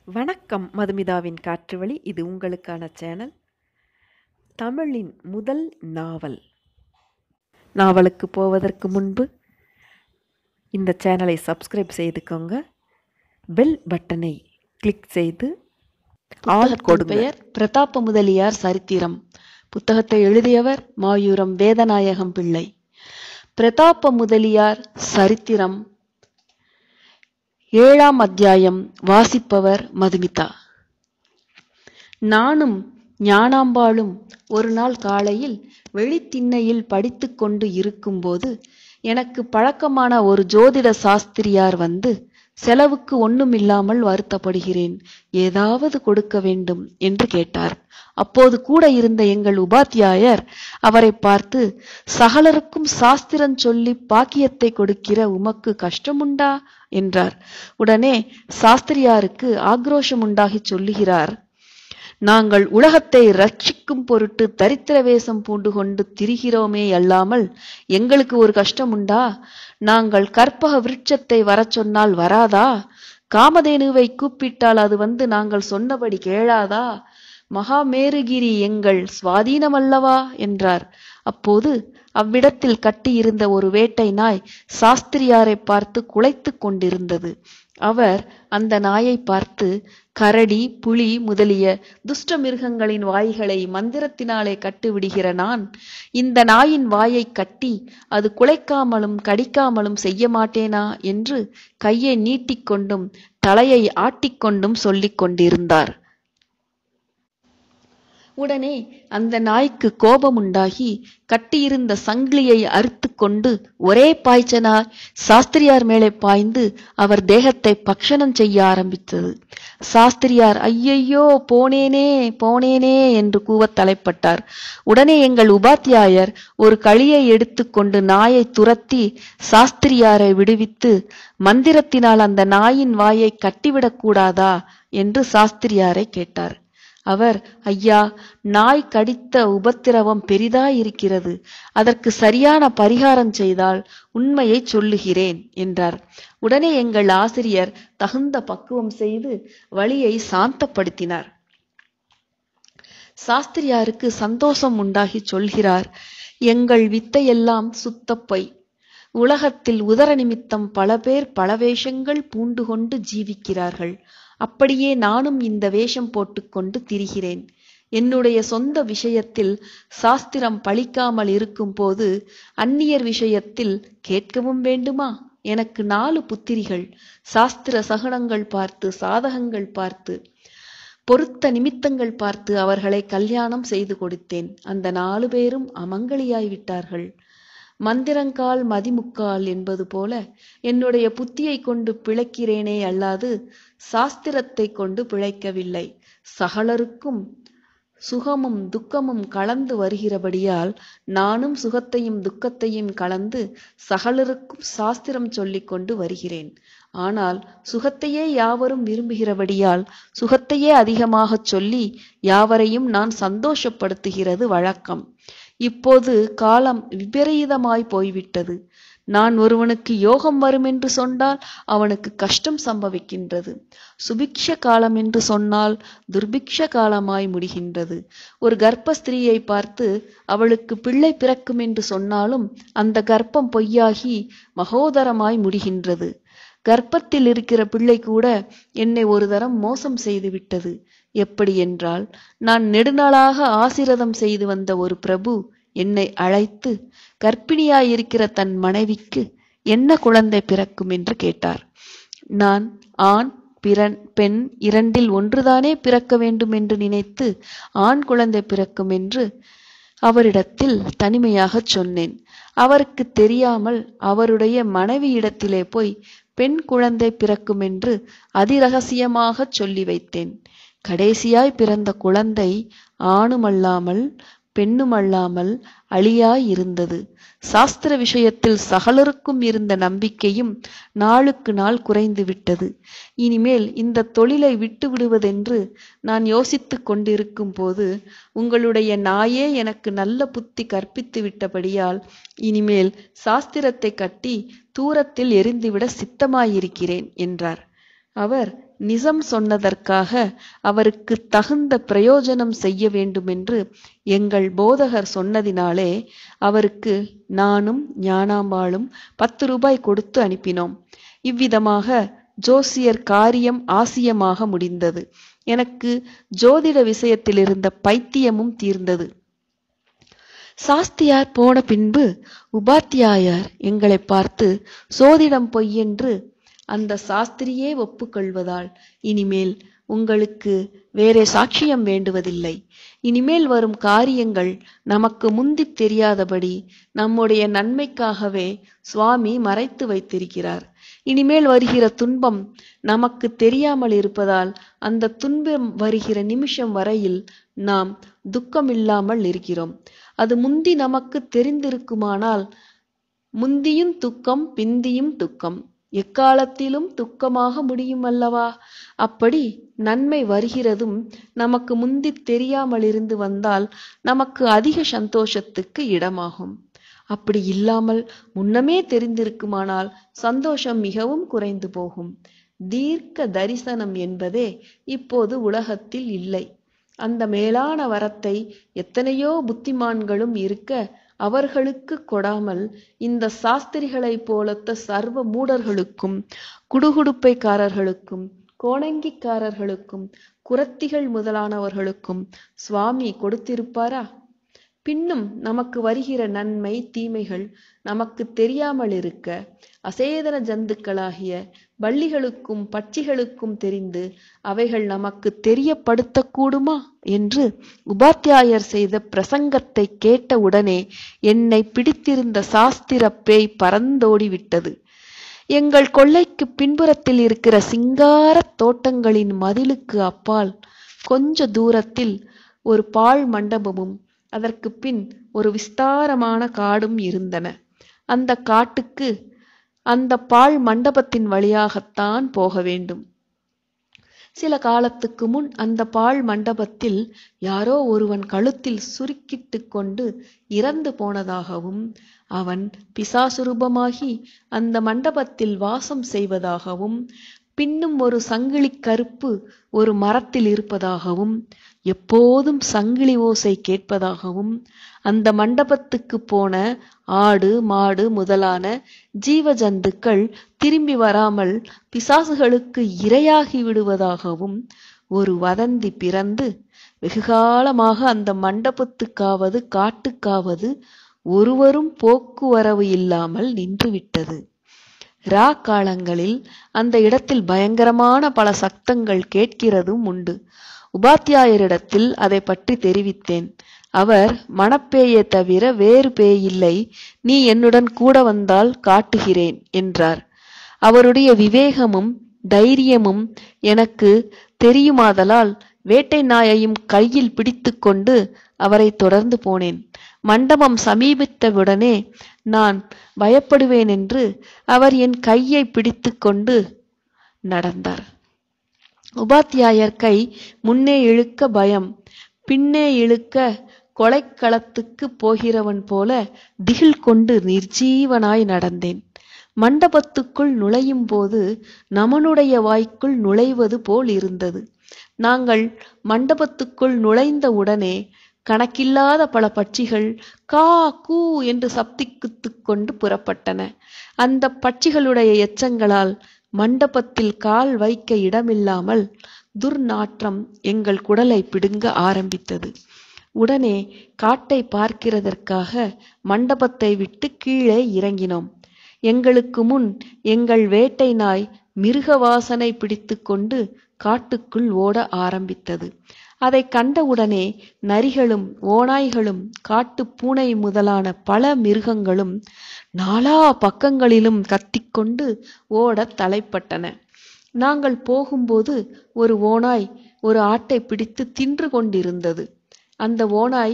வணக்கம் மதுமிதாவின் காற்று வழி இது உங்களுக்கான சேனல் தமிழின் முதல் நாவல் நாவலுக்கு போவதற்கு முன்பு இந்த சேனலை சப்ஸ்கிரைப் செய்துக்கோங்க பெல் பட்டனை கிளிக் செய்து ஆல் புத்தகத்தின் கொடுங்க பெயர் பிரதாப முதலியார் சரித்திரம் புத்தகத்தை எழுதியவர் மாயூரம் வேதநாயகம் பிள்ளை பிரதாப முதலியார் சரித்திரம் ஏழாம் அத்தியாயம் வாசிப்பவர் மதுமிதா நானும் ஞானாம்பாளும் ஒரு நாள் காலையில் வெளித்திண்ணையில் படித்துக் கொண்டு இருக்கும்போது எனக்கு பழக்கமான ஒரு ஜோதிட சாஸ்திரியார் வந்து செலவுக்கு ஒண்ணுமில்லாமல் வருத்தப்படுகிறேன் ஏதாவது கொடுக்க வேண்டும் என்று கேட்டார் அப்போது கூட இருந்த எங்கள் உபாத்தியாயர் அவரை பார்த்து சகலருக்கும் சாஸ்திரம் சொல்லி பாக்கியத்தை கொடுக்கிற உமக்கு கஷ்டமுண்டா என்றார் உடனே சாஸ்திரியாருக்கு ஆக்ரோஷம் உண்டாகிச் சொல்லுகிறார் நாங்கள் உலகத்தை ரட்சிக்கும் பொருட்டு தரித்திர வேஷம் பூண்டு கொண்டு திரிகிறோமே அல்லாமல் எங்களுக்கு ஒரு கஷ்டம் உண்டா நாங்கள் கற்பக விருட்சத்தை வரச் சொன்னால் வராதா காமதேனுவை கூப்பிட்டால் அது வந்து நாங்கள் சொன்னபடி கேளாதா மகாமேருகிரி எங்கள் சுவாதீனமல்லவா என்றார் அப்போது அவ்விடத்தில் கட்டியிருந்த ஒரு வேட்டை நாய் சாஸ்திரியாரை பார்த்து குலைத்துக் கொண்டிருந்தது அவர் அந்த நாயை பார்த்து கரடி புலி முதலிய துஷ்ட மிருகங்களின் வாய்களை மந்திரத்தினாலே கட்டுவிடுகிற நான் இந்த நாயின் வாயை கட்டி அது குலைக்காமலும் கடிக்காமலும் செய்ய மாட்டேனா என்று கையை நீட்டிக்கொண்டும் தலையை ஆட்டிக்கொண்டும் சொல்லிக் கொண்டிருந்தார் உடனே அந்த நாய்க்கு கோபம் உண்டாகி கட்டியிருந்த சங்கிலியை அறுத்து கொண்டு ஒரே பாய்ச்சனாய் சாஸ்திரியார் மேலே பாய்ந்து அவர் தேகத்தை பக்ஷணம் செய்ய ஆரம்பித்தது சாஸ்திரியார் ஐயையோ போனேனே போனேனே என்று கூவத் தலைப்பட்டார் உடனே எங்கள் உபாத்தியாயர் ஒரு களியை எடுத்துக்கொண்டு நாயை துரத்தி சாஸ்திரியாரை விடுவித்து மந்திரத்தினால் அந்த நாயின் வாயை கட்டிவிடக் கூடாதா என்று சாஸ்திரியாரை கேட்டார் அவர் ஐயா நாய் கடித்த உபத்திரவம் பெரிதாயிருக்கிறது அதற்கு சரியான பரிகாரம் செய்தால் உண்மையை சொல்லுகிறேன் என்றார் உடனே எங்கள் ஆசிரியர் தகுந்த பக்குவம் செய்து வழியை சாந்தப்படுத்தினார் சாஸ்திரியாருக்கு சந்தோஷம் உண்டாகி சொல்கிறார் எங்கள் வித்தையெல்லாம் சுத்தப்பை உலகத்தில் உதர நிமித்தம் பல பேர் பல வேஷங்கள் பூண்டு கொண்டு ஜீவிக்கிறார்கள் அப்படியே நானும் இந்த வேஷம் போட்டுக்கொண்டு திரிகிறேன் என்னுடைய சொந்த விஷயத்தில் சாஸ்திரம் பழிக்காமல் இருக்கும்போது அந்நியர் விஷயத்தில் கேட்கவும் வேண்டுமா எனக்கு நாலு புத்திரிகள் சாஸ்திர சகுனங்கள் பார்த்து சாதகங்கள் பார்த்து பொருத்த நிமித்தங்கள் பார்த்து அவர்களை கல்யாணம் செய்து கொடுத்தேன் அந்த நாலு பேரும் அமங்கலியாய் விட்டார்கள் மந்திரங்கால் மதிமுக்கால் என்பது போல என்னுடைய புத்தியை கொண்டு பிழைக்கிறேனே அல்லாது சாஸ்திரத்தை கொண்டு பிழைக்கவில்லை சகலருக்கும் சுகமும் துக்கமும் கலந்து வருகிறபடியால் நானும் சுகத்தையும் துக்கத்தையும் கலந்து சகலருக்கும் சாஸ்திரம் சொல்லிக் கொண்டு வருகிறேன் ஆனால் சுகத்தையே யாவரும் விரும்புகிறபடியால் சுகத்தையே அதிகமாகச் சொல்லி யாவரையும் நான் சந்தோஷப்படுத்துகிறது வழக்கம் இப்போது காலம் விபரீதமாய் போய்விட்டது நான் ஒருவனுக்கு யோகம் வரும் என்று சொன்னால் அவனுக்கு கஷ்டம் சம்பவிக்கின்றது சுபிக்ஷ காலம் என்று சொன்னால் துர்பிக்ஷ காலமாய் முடிகின்றது ஒரு கர்ப்ப ஸ்திரீயை பார்த்து அவளுக்கு பிள்ளை பிறக்கும் என்று சொன்னாலும் அந்த கர்ப்பம் பொய்யாகி மகோதரமாய் முடிகின்றது கர்ப்பத்தில் இருக்கிற பிள்ளை கூட என்னை ஒரு தரம் மோசம் செய்து விட்டது எப்படி என்றால் நான் நெடுநாளாக ஆசிரதம் செய்து வந்த ஒரு பிரபு என்னை அழைத்து கர்ப்பிணியாயிருக்கிற தன் மனைவிக்கு என்ன குழந்தை பிறக்கும் என்று கேட்டார் நான் ஆண் பிறன் பெண் இரண்டில் ஒன்றுதானே பிறக்க வேண்டும் என்று நினைத்து ஆண் குழந்தை பிறக்கும் என்று அவரிடத்தில் தனிமையாகச் சொன்னேன் அவருக்கு தெரியாமல் அவருடைய மனைவியிடத்திலே போய் பெண் குழந்தை பிறக்கும் என்று அதிரகசியமாகச் சொல்லி வைத்தேன் கடைசியாய் பிறந்த குழந்தை ஆணுமல்லாமல் பெண்ணுமல்லாமல் அழியாய் இருந்தது சாஸ்திர விஷயத்தில் சகலருக்கும் இருந்த நம்பிக்கையும் நாளுக்கு நாள் குறைந்து விட்டது இனிமேல் இந்த தொழிலை விட்டு விடுவதென்று நான் யோசித்துக் கொண்டிருக்கும் போது உங்களுடைய நாயே எனக்கு நல்ல புத்தி கற்பித்து விட்டபடியால் இனிமேல் சாஸ்திரத்தை கட்டி தூரத்தில் எரிந்துவிட சித்தமாயிருக்கிறேன் என்றார் அவர் நிஜம் சொன்னதற்காக அவருக்கு தகுந்த பிரயோஜனம் செய்ய வேண்டுமென்று எங்கள் போதகர் சொன்னதினாலே அவருக்கு நானும் ஞானாம்பாளும் பத்து ரூபாய் கொடுத்து அனுப்பினோம் இவ்விதமாக ஜோசியர் காரியம் ஆசியமாக முடிந்தது எனக்கு ஜோதிட விஷயத்தில் இருந்த பைத்தியமும் தீர்ந்தது சாஸ்தியார் போன பின்பு உபாத்தியாயர் எங்களை பார்த்து சோதிடம் பொய்யென்று அந்த சாஸ்திரியே ஒப்புக்கொள்வதால் இனிமேல் உங்களுக்கு வேறே சாட்சியம் வேண்டுவதில்லை இனிமேல் வரும் காரியங்கள் நமக்கு முந்தித் தெரியாதபடி நம்முடைய நன்மைக்காகவே சுவாமி மறைத்து வைத்திருக்கிறார் இனிமேல் வருகிற துன்பம் நமக்கு தெரியாமல் இருப்பதால் அந்த துன்பம் வருகிற நிமிஷம் வரையில் நாம் துக்கமில்லாமல் இருக்கிறோம் அது முந்தி நமக்கு தெரிந்திருக்குமானால் முந்தியும் துக்கம் பிந்தியும் துக்கம் எக்காலத்திலும் துக்கமாக முடியும் அல்லவா அப்படி நன்மை வருகிறதும் நமக்கு முந்தி தெரியாமல் இருந்து வந்தால் நமக்கு அதிக சந்தோஷத்துக்கு இடமாகும் அப்படி இல்லாமல் முன்னமே தெரிந்திருக்குமானால் சந்தோஷம் மிகவும் குறைந்து போகும் தீர்க்க தரிசனம் என்பதே இப்போது உலகத்தில் இல்லை அந்த மேலான வரத்தை எத்தனையோ புத்திமான்களும் இருக்க அவர்களுக்கு கொடாமல் இந்த சாஸ்திரிகளைப் போலத்த சர்வ மூடர்களுக்கும் குடுகுடுப்பைக்காரர்களுக்கும் கோணங்கிக்காரர்களுக்கும் குரத்திகள் முதலானவர்களுக்கும் சுவாமி கொடுத்திருப்பாரா பின்னும் நமக்கு வருகிற நன்மை தீமைகள் நமக்கு தெரியாமல் இருக்க அசேதன ஜந்துக்களாகிய வள்ளிகளுக்கும் பட்சிகளுக்கும் தெரிந்து அவைகள் நமக்கு தெரியப்படுத்தக்கூடுமா என்று உபாத்தியாயர் செய்த பிரசங்கத்தை கேட்ட உடனே என்னை பிடித்திருந்த சாஸ்திர பேய் பறந்தோடி விட்டது எங்கள் கொள்ளைக்கு பின்புறத்தில் இருக்கிற சிங்கார தோட்டங்களின் மதிலுக்கு அப்பால் கொஞ்ச தூரத்தில் ஒரு பாழ் மண்டபமும் அதற்கு பின் ஒரு விஸ்தாரமான காடும் இருந்தன அந்த காட்டுக்கு அந்த பாழ் மண்டபத்தின் வழியாகத்தான் போக வேண்டும் சில காலத்துக்கு முன் அந்த பாழ் மண்டபத்தில் யாரோ ஒருவன் கழுத்தில் சுருக்கிட்டு கொண்டு இறந்து போனதாகவும் அவன் பிசாசுரூபமாகி அந்த மண்டபத்தில் வாசம் செய்வதாகவும் பின்னும் ஒரு சங்கிலி கருப்பு ஒரு மரத்தில் இருப்பதாகவும் எப்போதும் சங்கிலி ஓசை கேட்பதாகவும் அந்த மண்டபத்துக்கு போன ஆடு மாடு முதலான ஜீவ ஜந்துக்கள் திரும்பி வராமல் பிசாசுகளுக்கு இரையாகி விடுவதாகவும் ஒரு வதந்தி பிறந்து வெகுகாலமாக அந்த மண்டபத்துக்காவது காட்டுக்காவது ஒருவரும் போக்குவரவு இல்லாமல் நின்றுவிட்டது ரா காலங்களில் அந்த இடத்தில் பயங்கரமான பல சத்தங்கள் கேட்கிறதும் உண்டு உபாத்தியாயரிடத்தில் அதை பற்றி தெரிவித்தேன் அவர் மணப்பேயே தவிர வேறு பேயில்லை நீ என்னுடன் கூட வந்தால் காட்டுகிறேன் என்றார் அவருடைய விவேகமும் தைரியமும் எனக்கு தெரியுமாதலால் வேட்டை நாயையும் கையில் பிடித்துக்கொண்டு அவரை தொடர்ந்து போனேன் மண்டபம் சமீபித்தவுடனே நான் பயப்படுவேன் என்று அவர் என் கையை பிடித்துக்கொண்டு நடந்தார் உபாத்தியாயர் கை முன்னே இழுக்க பயம் பின்னே இழுக்க கொலைக்களத்துக்கு போகிறவன் போல திகில் கொண்டு நிர்ஜீவனாய் நடந்தேன் மண்டபத்துக்குள் நுழையும் போது நமனுடைய வாய்க்குள் நுழைவது போல் இருந்தது நாங்கள் மண்டபத்துக்குள் நுழைந்த உடனே கணக்கில்லாத பல பட்சிகள் கா கூ என்று சப்திக்குத்துக் கொண்டு புறப்பட்டன அந்த பட்சிகளுடைய எச்சங்களால் மண்டபத்தில் கால் வைக்க இடமில்லாமல் துர்நாற்றம் எங்கள் குடலை பிடுங்க ஆரம்பித்தது உடனே காட்டை பார்க்கிறதற்காக மண்டபத்தை விட்டு கீழே இறங்கினோம் எங்களுக்கு முன் எங்கள் வேட்டை நாய் மிருக வாசனை பிடித்துக்கொண்டு காட்டுக்குள் ஓட ஆரம்பித்தது அதை கண்டவுடனே நரிகளும் ஓநாய்களும் காட்டுப் பூனை முதலான பல மிருகங்களும் நாலா பக்கங்களிலும் கத்திக்கொண்டு ஓடத் தலைப்பட்டன நாங்கள் போகும்போது ஒரு ஓநாய் ஒரு ஆட்டை பிடித்து தின்று கொண்டிருந்தது அந்த ஓநாய்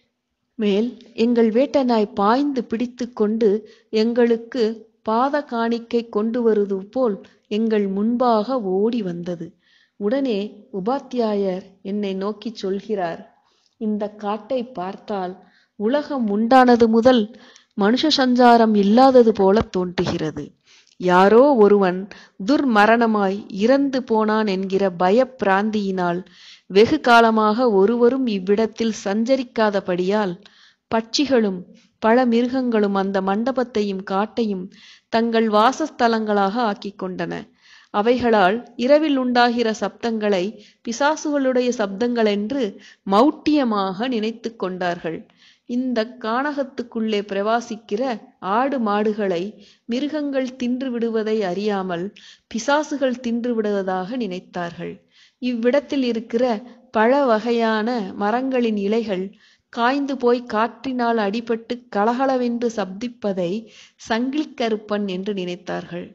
மேல் எங்கள் வேட்டை நாய் பாய்ந்து பிடித்துக்கொண்டு எங்களுக்கு பாத காணிக்கை கொண்டு வருவது போல் எங்கள் முன்பாக ஓடி வந்தது உடனே உபாத்தியாயர் என்னை நோக்கி சொல்கிறார் இந்த காட்டை பார்த்தால் உலகம் உண்டானது முதல் மனுஷ சஞ்சாரம் இல்லாதது போல தோன்றுகிறது யாரோ ஒருவன் துர்மரணமாய் இறந்து போனான் என்கிற பயப்பிராந்தியினால் வெகு காலமாக ஒருவரும் இவ்விடத்தில் சஞ்சரிக்காதபடியால் பட்சிகளும் பல மிருகங்களும் அந்த மண்டபத்தையும் காட்டையும் தங்கள் வாசஸ்தலங்களாக ஆக்கிக் கொண்டன அவைகளால் இரவில் உண்டாகிற சப்தங்களை பிசாசுகளுடைய சப்தங்களென்று மௌட்டியமாக நினைத்து கொண்டார்கள் இந்த கானகத்துக்குள்ளே பிரவாசிக்கிற ஆடு மாடுகளை மிருகங்கள் தின்று விடுவதை அறியாமல் பிசாசுகள் தின்று விடுவதாக நினைத்தார்கள் இவ்விடத்தில் இருக்கிற பல வகையான மரங்களின் இலைகள் காய்ந்து போய் காற்றினால் அடிபட்டு கலகலவென்று சப்திப்பதை சங்கிலிக்கருப்பன் என்று நினைத்தார்கள்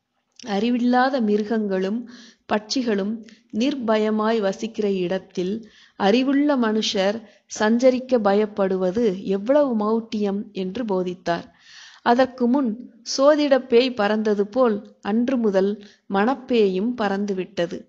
அறிவில்லாத மிருகங்களும் பட்சிகளும் நிர்பயமாய் வசிக்கிற இடத்தில் அறிவுள்ள மனுஷர் சஞ்சரிக்க பயப்படுவது எவ்வளவு மௌட்டியம் என்று போதித்தார் அதற்கு முன் சோதிட பேய் பறந்தது போல் அன்று முதல் மணப்பேயும் பறந்துவிட்டது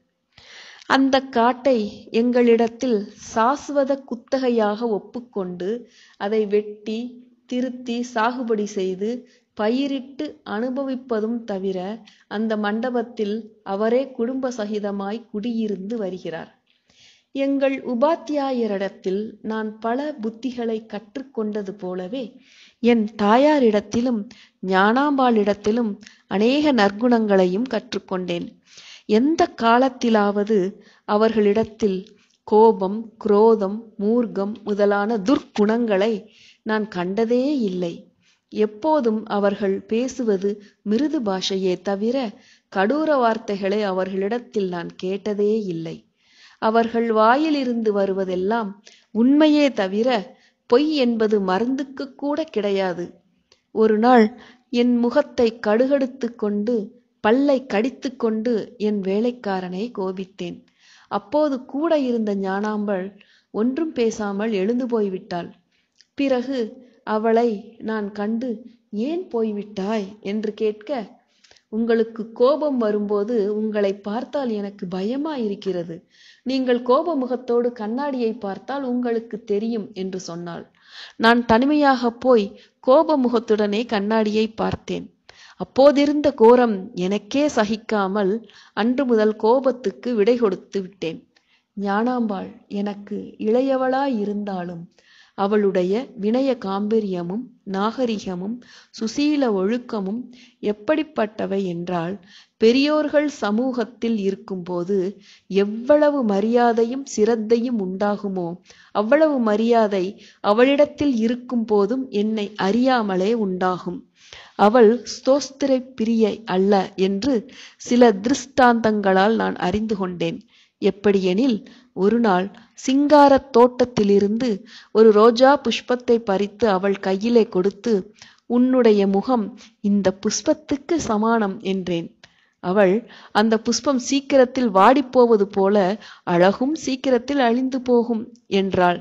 அந்த காட்டை எங்களிடத்தில் சாஸ்வத குத்தகையாக ஒப்புக்கொண்டு அதை வெட்டி திருத்தி சாகுபடி செய்து பயிரிட்டு அனுபவிப்பதும் தவிர அந்த மண்டபத்தில் அவரே குடும்ப சகிதமாய் குடியிருந்து வருகிறார் எங்கள் உபாத்தியாயரிடத்தில் நான் பல புத்திகளை கற்றுக்கொண்டது போலவே என் தாயாரிடத்திலும் ஞானாம்பாளிடத்திலும் அநேக நற்குணங்களையும் கற்றுக்கொண்டேன் எந்த காலத்திலாவது அவர்களிடத்தில் கோபம் குரோதம் மூர்க்கம் முதலான துர்க்குணங்களை நான் கண்டதே இல்லை எப்போதும் அவர்கள் பேசுவது மிருது பாஷையே தவிர கடூர வார்த்தைகளை அவர்களிடத்தில் நான் கேட்டதே இல்லை அவர்கள் வாயிலிருந்து வருவதெல்லாம் உண்மையே தவிர பொய் என்பது மருந்துக்கு கூட கிடையாது ஒரு நாள் என் முகத்தை கடுகடுத்து கொண்டு பல்லை கடித்து கொண்டு என் வேலைக்காரனை கோபித்தேன் அப்போது கூட இருந்த ஞானாம்பள் ஒன்றும் பேசாமல் எழுந்து போய்விட்டாள் பிறகு அவளை நான் கண்டு ஏன் போய்விட்டாய் என்று கேட்க உங்களுக்கு கோபம் வரும்போது உங்களை பார்த்தால் எனக்கு பயமாயிருக்கிறது நீங்கள் கோப முகத்தோடு கண்ணாடியை பார்த்தால் உங்களுக்கு தெரியும் என்று சொன்னாள் நான் தனிமையாக போய் கோப முகத்துடனே கண்ணாடியை பார்த்தேன் அப்போதிருந்த கோரம் எனக்கே சகிக்காமல் அன்று முதல் கோபத்துக்கு விடை கொடுத்து விட்டேன் ஞானாம்பாள் எனக்கு இளையவளாயிருந்தாலும் அவளுடைய வினய காம்பீரியமும் நாகரிகமும் சுசீல ஒழுக்கமும் எப்படிப்பட்டவை என்றால் பெரியோர்கள் சமூகத்தில் இருக்கும்போது எவ்வளவு மரியாதையும் சிரத்தையும் உண்டாகுமோ அவ்வளவு மரியாதை அவளிடத்தில் இருக்கும் போதும் என்னை அறியாமலே உண்டாகும் அவள் ஸ்தோஸ்திர பிரியை அல்ல என்று சில திருஷ்டாந்தங்களால் நான் அறிந்து கொண்டேன் எப்படியெனில் ஒரு நாள் சிங்காரத் தோட்டத்திலிருந்து ஒரு ரோஜா புஷ்பத்தை பறித்து அவள் கையிலே கொடுத்து உன்னுடைய முகம் இந்த புஷ்பத்துக்கு சமானம் என்றேன் அவள் அந்த புஷ்பம் சீக்கிரத்தில் வாடிப்போவது போல அழகும் சீக்கிரத்தில் அழிந்து போகும் என்றாள்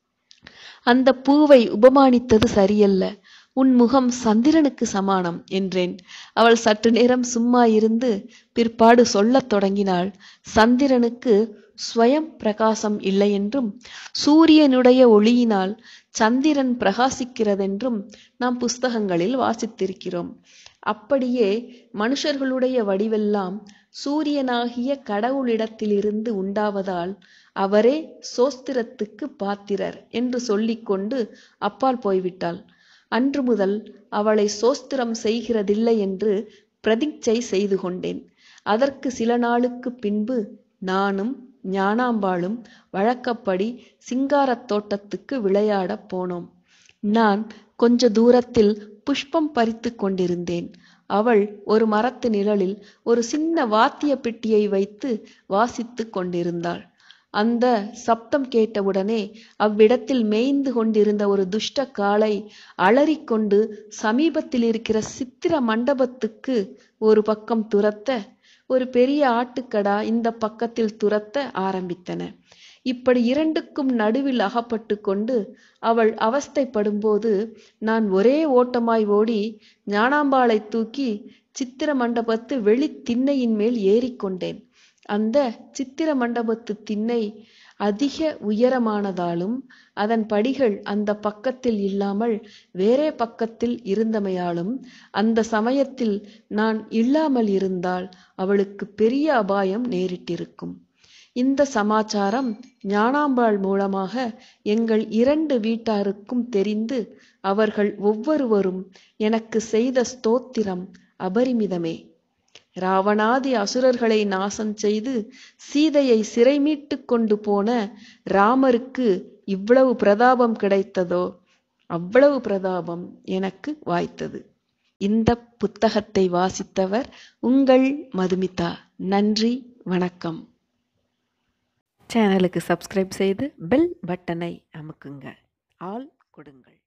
அந்த பூவை உபமானித்தது சரியல்ல உன் முகம் சந்திரனுக்கு சமானம் என்றேன் அவள் சற்று நேரம் சும்மா இருந்து பிற்பாடு சொல்லத் தொடங்கினாள் சந்திரனுக்கு ஸ்வயம் பிரகாசம் இல்லையென்றும் சூரியனுடைய ஒளியினால் சந்திரன் பிரகாசிக்கிறதென்றும் நாம் புஸ்தகங்களில் வாசித்திருக்கிறோம் அப்படியே மனுஷர்களுடைய வடிவெல்லாம் சூரியனாகிய கடவுளிடத்திலிருந்து உண்டாவதால் அவரே சோஸ்திரத்துக்கு பாத்திரர் என்று சொல்லிக்கொண்டு அப்பால் போய்விட்டாள் அன்று முதல் அவளை சோஸ்திரம் செய்கிறதில்லை என்று பிரதிச்சை செய்து கொண்டேன் அதற்கு சில நாளுக்கு பின்பு நானும் ஞானாம்பாளும் வழக்கப்படி சிங்காரத் தோட்டத்துக்கு விளையாடப் போனோம் நான் கொஞ்ச தூரத்தில் புஷ்பம் பறித்து கொண்டிருந்தேன் அவள் ஒரு மரத்து நிழலில் ஒரு சின்ன வாத்திய பெட்டியை வைத்து வாசித்துக் கொண்டிருந்தாள் அந்த சப்தம் கேட்டவுடனே அவ்விடத்தில் மேய்ந்து கொண்டிருந்த ஒரு துஷ்ட காளை அலறிக்கொண்டு சமீபத்தில் இருக்கிற சித்திர மண்டபத்துக்கு ஒரு பக்கம் துரத்த ஒரு பெரிய ஆட்டுக்கடா இந்த பக்கத்தில் துரத்த ஆரம்பித்தன இப்படி இரண்டுக்கும் நடுவில் அகப்பட்டு கொண்டு அவள் அவஸ்தைப்படும்போது நான் ஒரே ஓட்டமாய் ஓடி ஞானாம்பாளை தூக்கி சித்திர மண்டபத்து வெளி திண்ணையின் மேல் ஏறிக்கொண்டேன் அந்த சித்திர மண்டபத்து திண்ணை அதிக உயரமானதாலும் அதன் படிகள் அந்த பக்கத்தில் இல்லாமல் வேறே பக்கத்தில் இருந்தமையாலும் அந்த சமயத்தில் நான் இல்லாமல் இருந்தால் அவளுக்கு பெரிய அபாயம் நேரிட்டிருக்கும் இந்த சமாச்சாரம் ஞானாம்பாள் மூலமாக எங்கள் இரண்டு வீட்டாருக்கும் தெரிந்து அவர்கள் ஒவ்வொருவரும் எனக்கு செய்த ஸ்தோத்திரம் அபரிமிதமே ராவணாதி அசுரர்களை நாசம் செய்து சீதையை சிறை மீட்டுக் கொண்டு போன ராமருக்கு இவ்வளவு பிரதாபம் கிடைத்ததோ அவ்வளவு பிரதாபம் எனக்கு வாய்த்தது இந்த புத்தகத்தை வாசித்தவர் உங்கள் மதுமிதா நன்றி வணக்கம் சேனலுக்கு சப்ஸ்கிரைப் செய்து பெல் பட்டனை அமுக்குங்க ஆல் கொடுங்கள்